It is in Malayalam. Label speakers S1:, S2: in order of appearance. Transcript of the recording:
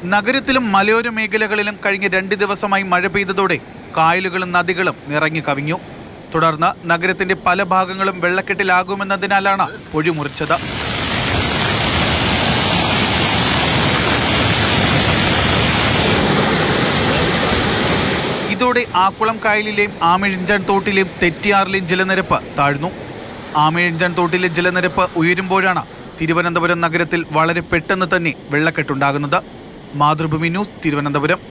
S1: നഗരത്തിലും മലയോര മേഖലകളിലും കഴിഞ്ഞ രണ്ട് ദിവസമായി മഴ പെയ്തതോടെ കായലുകളും നദികളും നിറഞ്ഞു കവിഞ്ഞു തുടർന്ന് നഗരത്തിന്റെ പല ഭാഗങ്ങളും വെള്ളക്കെട്ടിലാകുമെന്നതിനാലാണ് പൊഴി മുറിച്ചത് ഇതോടെ ആക്കുളം കായലിലെയും ആമിഴിഞ്ചാൻ തോട്ടിലെയും തെറ്റിയാറിലെയും ജലനിരപ്പ് താഴ്ന്നു ആമിഴിഞ്ചാൻ തോട്ടിലെ ജലനിരപ്പ് ഉയരുമ്പോഴാണ് തിരുവനന്തപുരം നഗരത്തിൽ വളരെ പെട്ടെന്ന് തന്നെ വെള്ളക്കെട്ടുണ്ടാകുന്നത് മാതൃഭൂമി ന്യൂസ് തിരുവനന്തപുരം